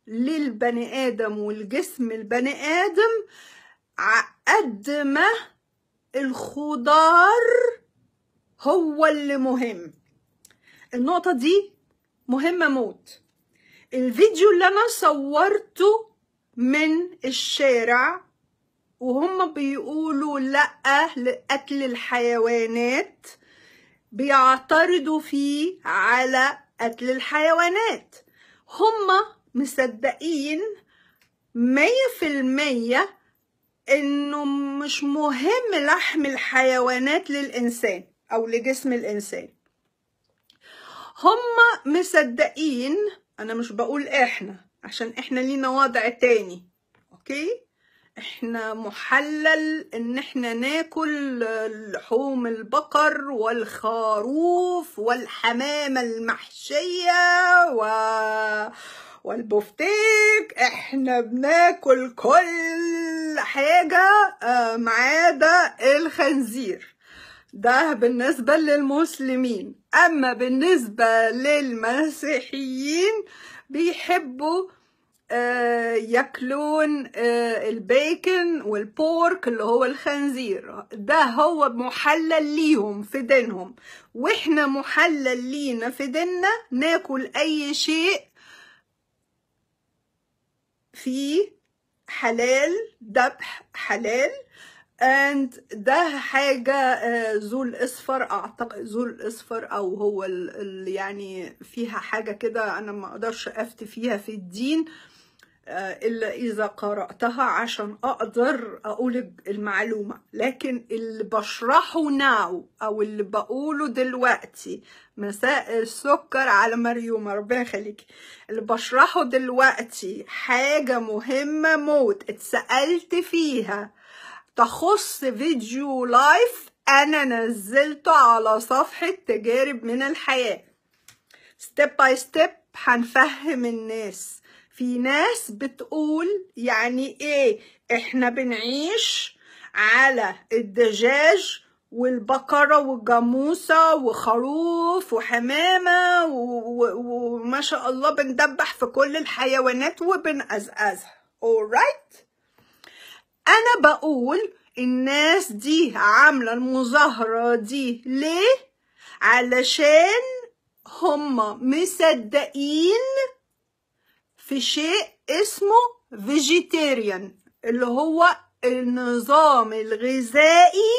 للبني ادم والجسم البني ادم قد ما الخضار هو اللي مهم النقطة دي مهمة موت الفيديو اللي انا صورته من الشارع وهم بيقولوا لأ لقتل الحيوانات بيعترضوا فيه على قتل الحيوانات هم مصدقين مية في المية انه مش مهم لحم الحيوانات للانسان او لجسم الانسان هم مصدقين انا مش بقول احنا عشان احنا لينا وضع تاني اوكي احنا محلل ان احنا ناكل لحوم البقر والخروف والحمامة المحشية و... والبفتيك احنا بناكل كل حاجة ما عدا الخنزير ده بالنسبة للمسلمين اما بالنسبة للمسيحيين بيحبوا ياكلون البيكن والبورك اللي هو الخنزير ده هو محلل ليهم في دينهم واحنا محلل لينا في ديننا ناكل اي شيء فيه حلال ذبح حلال and ده حاجة ذو الأصفر أعتقد ذو الأصفر أو هو اللي يعني فيها حاجة كده أنا ما أقدرش أفتي فيها في الدين إلا إذا قرأتها عشان أقدر أقول المعلومة لكن اللي بشرحه ناو أو اللي بقوله دلوقتي مساء السكر على مريوم ربنا يخليكي اللي بشرحه دلوقتي حاجة مهمة موت اتسألت فيها تخص فيديو لايف أنا نزلته على صفحة تجارب من الحياة ستيب باي ستيب هنفهم الناس في ناس بتقول يعني ايه احنا بنعيش على الدجاج والبقرة والجاموسة وخروف وحمامة وما شاء الله بندبح في كل الحيوانات وبنقزقزها alright انا بقول الناس دي عاملة المظاهرة دي ليه علشان هما مصدقين في شيء اسمه فيجيتيريان اللي هو النظام الغذائي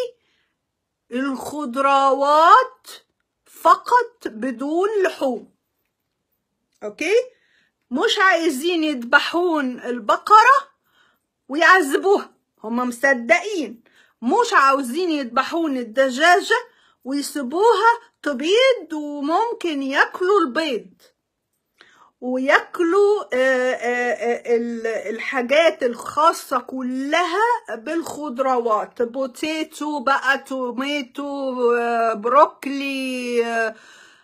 الخضروات فقط بدون لحوم اوكي مش عايزين يذبحون البقرة ويعذبوها هم مصدقين مش عاوزين يذبحون الدجاجة ويسيبوها تبيض وممكن ياكلوا البيض وياكلوا الحاجات الخاصة كلها بالخضروات بوتيتو بقى توميتو بروكلي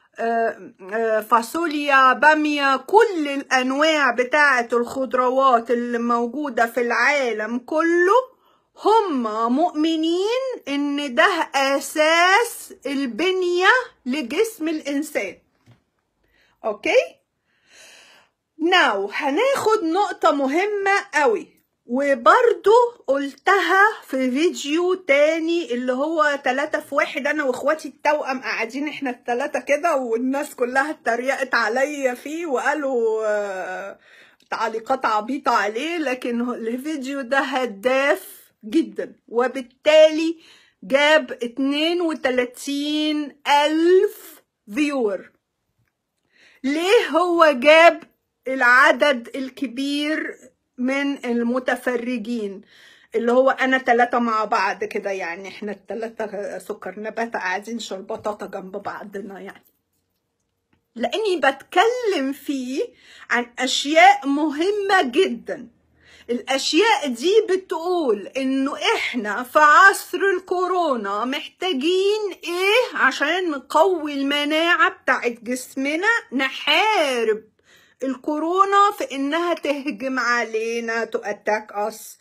فاصوليا بامية كل الأنواع بتاعة الخضروات اللي موجودة في العالم كله هم مؤمنين إن ده أساس البنية لجسم الإنسان أوكي؟ ناو هناخد نقطة مهمة قوي وبرضو قلتها في فيديو تاني اللي هو تلاتة في واحد انا واخواتي التوأم قاعدين احنا التلاتة كده والناس كلها اتريقت عليا فيه وقالوا آه تعليقات عبيطة عليه لكن الفيديو ده هداف جدا وبالتالي جاب اتنين وتلاتين ألف فيور ليه هو جاب العدد الكبير من المتفرجين اللي هو انا ثلاثة مع بعض كده يعني احنا الثلاثة سكر نباتة قاعدين شربطاطة جنب بعضنا يعني لاني بتكلم فيه عن اشياء مهمة جدا الاشياء دي بتقول انه احنا في عصر الكورونا محتاجين ايه عشان نقوي المناعة بتاعت جسمنا نحارب الكورونا في انها تهجم علينا تو اتاك اس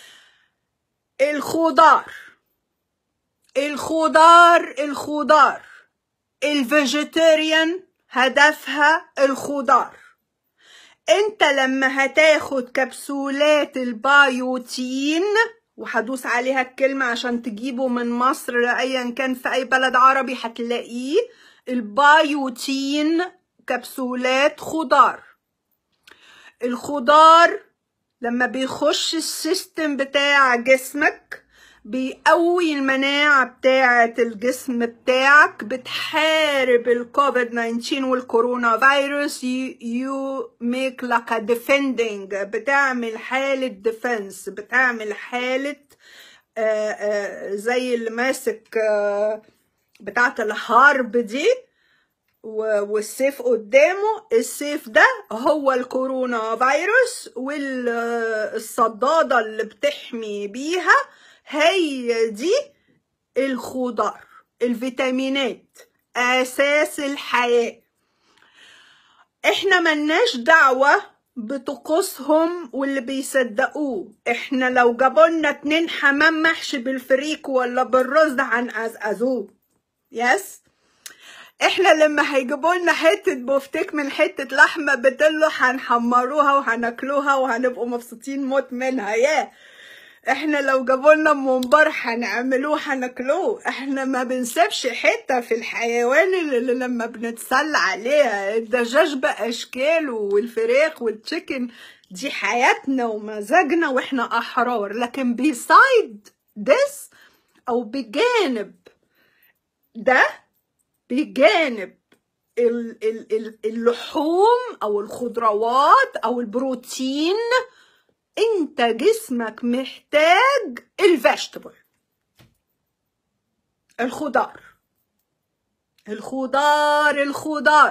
الخضار الخضار الخضار الفيجيتيريان هدفها الخضار انت لما هتاخد كبسولات البايوتين وهدوس عليها الكلمة عشان تجيبه من مصر لأيا كان في أي بلد عربي هتلاقيه البايوتين كبسولات خضار الخضار لما بيخش السيستم بتاع جسمك بيقوي المناعة بتاعة الجسم بتاعك بتحارب الكوفيد 19 والكورونا فيروس يو ميك like a defending بتعمل حالة ديفنس بتعمل حالة آآ آآ زي اللي ماسك بتاعة الحرب دي والسيف قدامه السيف ده هو الكورونا فيروس والصدادة اللي بتحمي بيها هي دي الخضار الفيتامينات اساس الحياه احنا ملناش دعوه بطقوسهم واللي بيصدقوه احنا لو جابولنا اتنين حمام محشي بالفريك ولا بالرز هنقزقزوه يس احنا لما هيجيبوا لنا حته بوفتيك من حته لحمه بدله هنحمروها وهناكلوها وهنبقوا مبسوطين موت منها يا yeah. احنا لو جابوا لنا ممبار هنعملوه هناكلوه احنا ما بنسيبش حته في الحيوان اللي لما بنتسلى عليها الدجاج باشكاله والفراخ والتشيكن دي حياتنا ومزاجنا واحنا احرار لكن بيسايد this او بجانب ده بجانب اللحوم او الخضروات او البروتين انت جسمك محتاج الفيجيتابل الخضار الخضار الخضار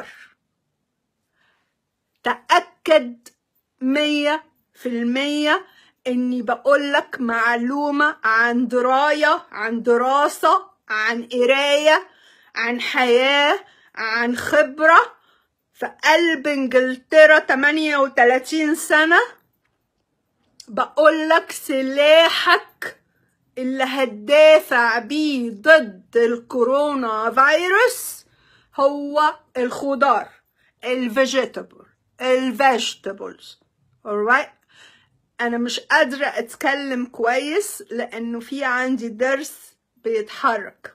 تأكد مية في المية اني بقولك معلومة عن دراية عن دراسة عن قراية عن حياة عن خبرة في قلب انجلترا 38 سنة بقولك سلاحك اللي هتدافع بيه ضد الكورونا فيروس هو الخضار الفيجيتابل الفيجيتابلز alright انا مش قادرة اتكلم كويس لانه في عندي درس بيتحرك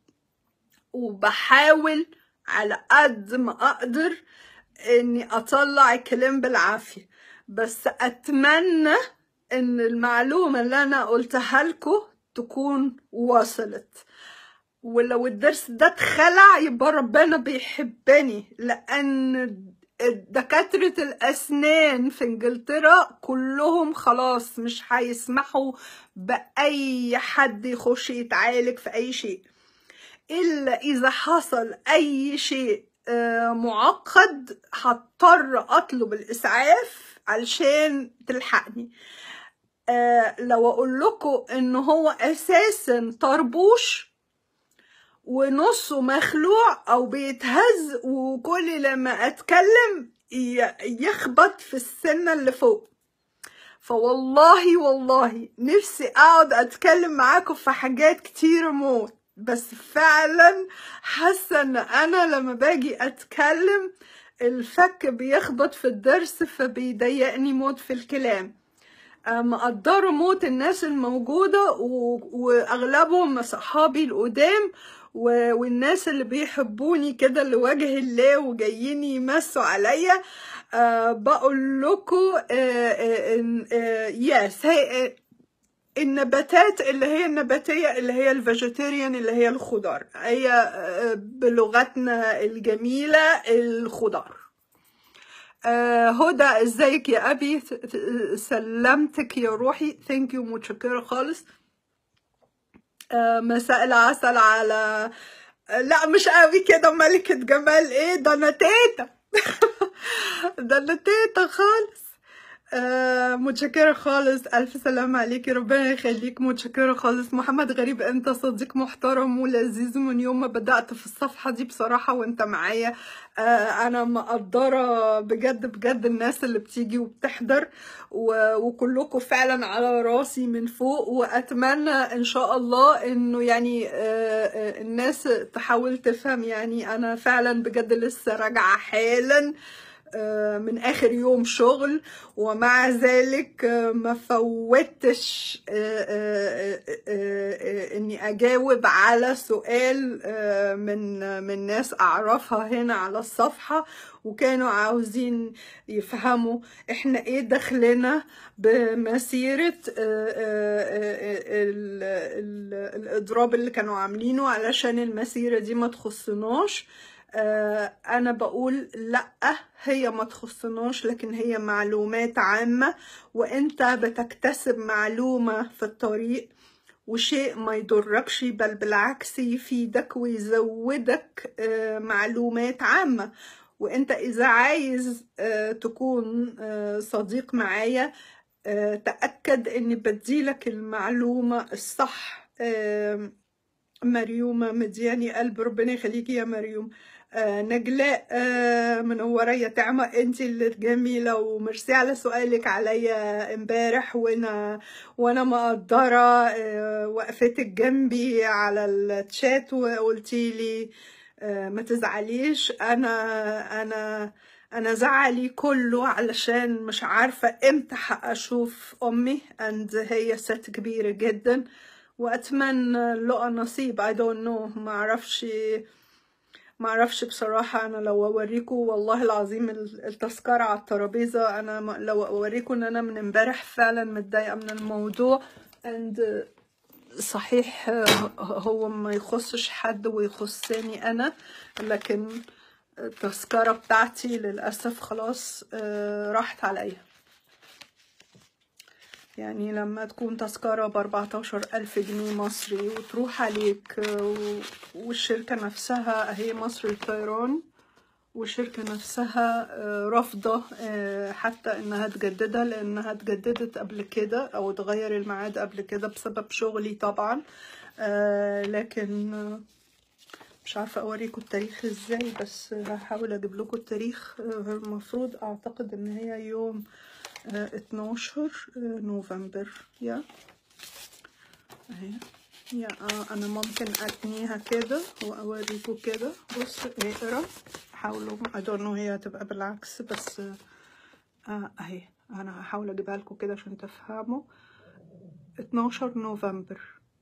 وبحاول على قد ما اقدر اني اطلع الكلام بالعافية بس اتمنى ان المعلومة اللي انا قلتها لكم تكون وصلت ولو الدرس ده اتخلع يبقى ربنا بيحبني لان دكاترة الأسنان في إنجلترا كلهم خلاص مش هيسمحوا بأي حد يخش يتعالج في أي شيء إلا إذا حصل أي شيء معقد هضطر أطلب الإسعاف علشان تلحقني أه لو أقول لكم إن هو أساسا طربوش ونصه مخلوع او بيتهز وكل لما اتكلم يخبط في السنه اللي فوق فوالله والله نفسي اقعد اتكلم معاكم في حاجات كتير موت بس فعلا حاسه ان انا لما باجي اتكلم الفك بيخبط في الدرس فبيضايقني موت في الكلام مقدروا موت الناس الموجودة وأغلبهم صحابي القدام والناس اللي بيحبوني كده لوجه الله وجايين يمسوا عليا أه بقول لكم يس هي النباتات اللي هي النباتية اللي هي الفيجيتيريان اللي هي الخضار هي بلغتنا الجميلة الخضار أه هدى ازيك يا ابي سلمتك يا روحي ثانك يو متشكرة خالص مساء العسل على لا مش قوي كده ملكة جمال ايه ده انا تيتا ده انا تيتا خالص آه متشكرة خالص ألف سلام عليكي ربنا يخليك متشكرة خالص محمد غريب أنت صديق محترم ولذيذ من يوم ما بدأت في الصفحة دي بصراحة وأنت معايا آه أنا مقدرة بجد بجد الناس اللي بتيجي وبتحضر وكلكم فعلا على راسي من فوق وأتمنى إن شاء الله إنه يعني آه الناس تحاول تفهم يعني أنا فعلا بجد لسه راجعة حالا آه، من اخر يوم شغل ومع ذلك آه، ما فوتش آه، اني اجاوب على سؤال من من ناس اعرفها هنا على الصفحه وكانوا عاوزين يفهموا احنا ايه دخلنا بمسيره الاضراب اللي كانوا عاملينه علشان المسيره دي ما تخصناش آه، انا بقول لا هي ما تخصناش لكن هي معلومات عامة وانت بتكتسب معلومة في الطريق وشيء ما يضركش بل بالعكس يفيدك ويزودك آه، معلومات عامة وانت اذا عايز آه، تكون صديق معايا تأكد اني بديلك المعلومة الصح مريومة مدياني قلب ربنا يخليكي يا مريوم آه نجلاء آه منورة يا تعمة انت اللي جميلة وميرسي على سؤالك عليا امبارح وانا وانا مقدرة آه وقفتك جنبي على الشات وقلتي لي آه ما تزعليش انا انا انا زعلي كله علشان مش عارفة امتى اشوف امي اند هي ست كبيرة جدا واتمنى لقى نصيب I don't know ما اعرفش ما اعرفش بصراحة انا لو اوريكم والله العظيم التذكرة على الترابيزة انا لو اوريكم ان انا من امبارح فعلا متضايقة من الموضوع and صحيح هو ما يخصش حد ويخصني انا لكن التذكرة بتاعتي للأسف خلاص آه، راحت عليا يعني لما تكون تذكرة بأربعتاشر ألف جنيه مصري وتروح عليك والشركة نفسها هي مصر الطيران والشركة نفسها آه، رافضة آه، حتى انها تجددها لانها اتجددت قبل كده او تغير الميعاد قبل كده بسبب شغلي طبعا آه، لكن مش عارفة اوريكم التاريخ ازاي بس هحاول اجيب لكم التاريخ المفروض اعتقد ان هي يوم 12 نوفمبر يا اهي يا آه انا ممكن اتنيها كده واوريكم كده بص اقرا حاولوا I don't know هي هتبقى بالعكس بس آه اهي انا هحاول اجيبها لكم كده عشان تفهموا 12 نوفمبر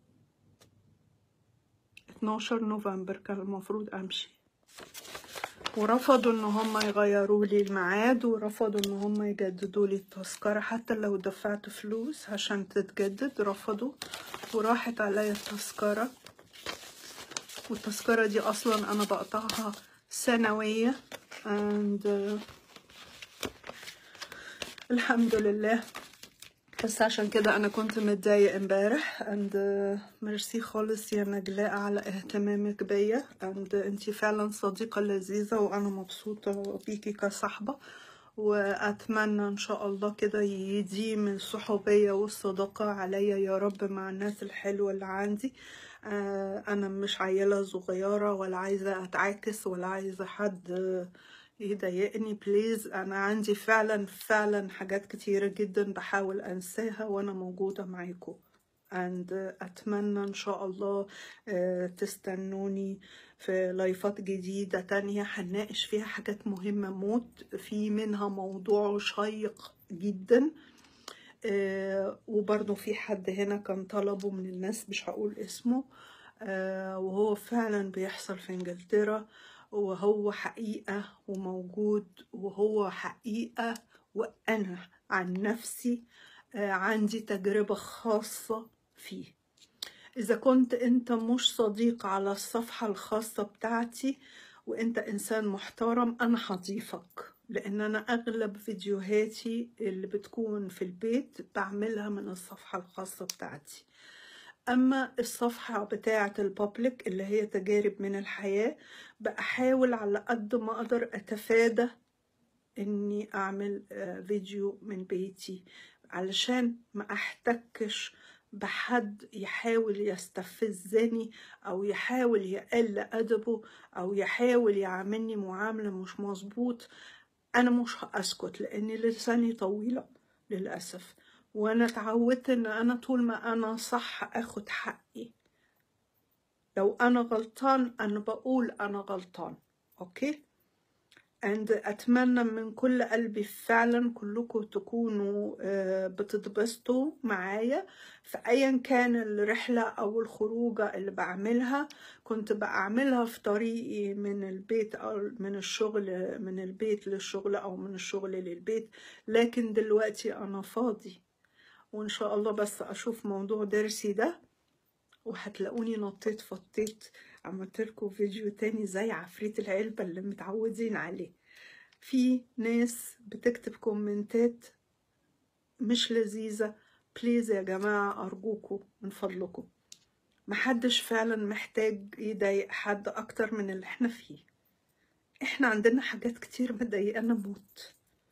12 نوفمبر كان المفروض امشي ورفضوا ان هم يغيروا لي الميعاد ورفضوا ان هم يجددوا لي التذكرة حتى لو دفعت فلوس عشان تتجدد رفضوا وراحت عليا التذكرة والتذكرة دي اصلا انا بقطعها سنوية and uh, الحمد لله بس عشان كده انا كنت متضايق امبارح اند ميرسي خالص يا نجلاء على اهتمامك بيا اند انتي فعلا صديقة لذيذة وانا مبسوطة بيكي كصاحبة واتمنى ان شاء الله كده يديم الصحوبية والصداقة عليا يا رب مع الناس الحلوة اللي عندي آه، انا مش عيلة صغيرة ولا عايزة اتعاكس ولا عايزة حد يضايقني بليز انا عندي فعلا فعلا حاجات كتيرة جدا بحاول انساها وانا موجودة معاكم and اتمنى ان شاء الله آه، تستنوني في لايفات جديدة تانية هنناقش فيها حاجات مهمة موت في منها موضوع شيق جدا آه، وبرضو في حد هنا كان طلبه من الناس مش هقول اسمه آه، وهو فعلا بيحصل في انجلترا وهو حقيقة وموجود وهو حقيقة وأنا عن نفسي آه، عندي تجربة خاصة فيه إذا كنت أنت مش صديق على الصفحة الخاصة بتاعتي وأنت إنسان محترم أنا هضيفك لأن أنا أغلب فيديوهاتي اللي بتكون في البيت بعملها من الصفحة الخاصة بتاعتي اما الصفحة بتاعة البابليك اللي هي تجارب من الحياة بحاول على قد ما اقدر اتفادى اني اعمل آه، فيديو من بيتي علشان ما احتكش بحد يحاول يستفزني او يحاول يقل ادبه او يحاول يعاملني معاملة مش مظبوط انا مش هاسكت لاني لساني طويلة للأسف وانا اتعودت ان انا طول ما انا صح اخد حقي لو انا غلطان انا بقول انا غلطان اوكي and أتمنى من كل قلبي فعلا كلكم تكونوا آه، بتتبسطوا معايا في أيا كان الرحلة أو الخروجة اللي بعملها كنت بعملها في طريقي من البيت أو من الشغل من البيت للشغل أو من الشغل للبيت لكن دلوقتي أنا فاضي وإن شاء الله بس أشوف موضوع درسي ده وهتلاقوني نطيت فطيت عملت لكم فيديو تاني زي عفريت العلبة اللي متعودين عليه في ناس بتكتب كومنتات مش لذيذة بليز يا جماعة أرجوكم من فضلكم محدش فعلا محتاج يضايق حد أكتر من اللي احنا فيه احنا عندنا حاجات كتير مضايقانا موت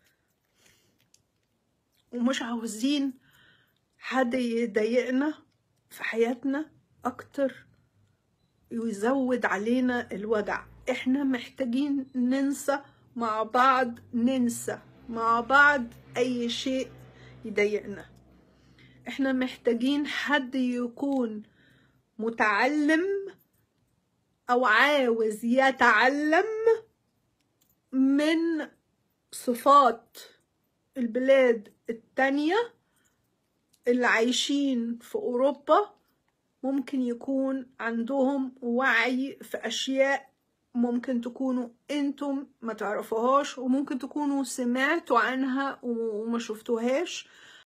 ومش عاوزين حد يضايقنا في حياتنا أكتر ويزود علينا الوجع احنا محتاجين ننسى مع بعض ننسى مع بعض أي شيء يضايقنا احنا محتاجين حد يكون متعلم أو عاوز يتعلم من صفات البلاد التانية اللي عايشين في أوروبا ممكن يكون عندهم وعي في أشياء ممكن تكونوا انتم ما تعرفوهاش وممكن تكونوا سمعتوا عنها وما شفتوهاش